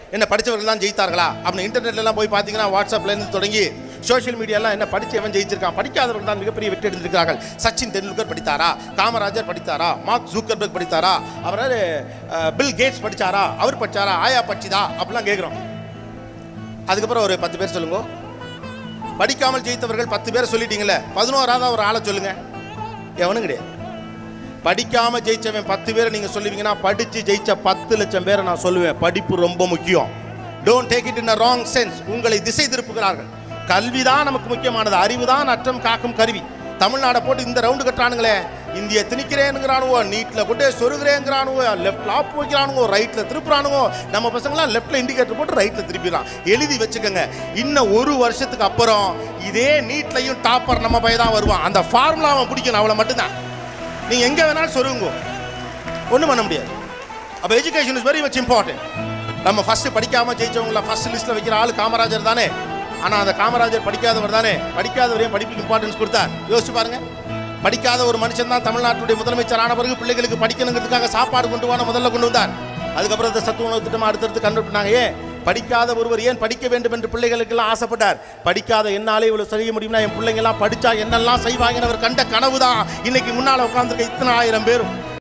என்ன படித்தவர்கள் தான் ஜெயித்தார்களா அப்படின்னு இன்டர்நெட்ல எல்லாம் போய் பார்த்தீங்கன்னா வாட்ஸ்அப்ல இருந்து தொடங்கி சோஷியல் மீடியாலாம் என்ன படிச்சவன் ஜெயிச்சிருக்கான் படிக்காதவர்கள் தான் மிகப்பெரிய வெற்றி அடைந்திருக்கிறார்கள் சச்சின் தெண்டுல்கர் படித்தாரா காமராஜர் படித்தாரா மார்க் ஜூக்கர்பர்க் படித்தாரா அவர் பில் கேட்ஸ் படிச்சாரா அவர் படிச்சாரா ஆயா படிச்சுதா அப்படிலாம் கேட்குறோம் அதுக்கப்புறம் ஒரு பத்து பேர் சொல்லுங்க படிக்காமல் ஜெயித்தவர்கள் பத்து பேர் சொல்லிட்டீங்களே பதினோராவது ஒரு ஆளை சொல்லுங்க எவனும் கிடையாது படிக்காம ஜெயிச்சவன் பத்து பேரை நீங்க சொல்லுவீங்கன்னா படிச்சு ஜெயிச்ச பத்து லட்சம் பேரை நான் சொல்லுவேன் படிப்பு ரொம்ப முக்கியம் don't take it in wrong sense உங்களை திசை திருப்புகிறார்கள் கல்விதான் நமக்கு முக்கியமானது அறிவுதான் அற்றம் காக்கும் கருவி தமிழ்நாடை போட்டு இந்த ரவுண்டு கட்டுறானுங்களே இந்திய திணிக்கிறேனுங்கிறானுவோ நீட்டில் கொண்டே சொருகிறேங்கிறானுவோ லெஃப்ட் லாப் வைக்கிறானுவோ ரைட்டில் திருப்புறானுவோ நம்ம பசங்களாம் லெஃப்ட்டில் இண்டிகேட்டர் போட்டு ரைட்டில் திருப்பிடலாம் எழுதி வச்சுக்கோங்க இன்னும் ஒரு வருஷத்துக்கு அப்புறம் இதே நீட்லையும் டாப்பர் நம்ம பையன் தான் வருவான் அந்த ஃபார்முலாவை பிடிக்கணும் அவளை மட்டும்தான் நீங்க எங்க வேணாலும் சொல்லுங்க ஒன்றும் பண்ண முடியாது அப்போ education is very much important நம்ம ஃபர்ஸ்ட் படிக்காம ஜெயிச்சவங்கள ஃபர்ஸ்ட் லிஸ்ட்ல வைக்கிற ஆள் காமராஜர் தானே ஆனா அந்த காமராஜர் படிக்காதவர் தானே படிக்காதவரையும் படிப்புக்கு இம்பார்ட்டன்ஸ் கொடுத்தார் யோசிச்சு பாருங்க படிக்காத ஒரு மனுஷன் தான் தமிழ்நாட்டுடைய முதலமைச்சர் ஆன பிறகு பிள்ளைகளுக்கு படிக்கணுங்கிறதுக்காக சாப்பாடு கொண்டு வான முதல்ல கொண்டு வந்தார் அதுக்கப்புறம் இந்த சத்து உணவு திட்டமா அடுத்தடுத்து கண்டுபிடினாங்க ஏன் படிக்காத ஒருவர் ஏன் படிக்க வேண்டும் என்று பிள்ளைகளுக்கெல்லாம் ஆசைப்பட்டார் படிக்காத என்னாலே இவ்வளவு செய்ய முடியும்னா என் பிள்ளைங்க எல்லாம் படிச்சா என்னெல்லாம் செய்வாங்கன்னு அவர் கண்ட கனவு தான் இன்னைக்கு முன்னால உட்கார்ந்துருக்க இத்தனை ஆயிரம் பேரும்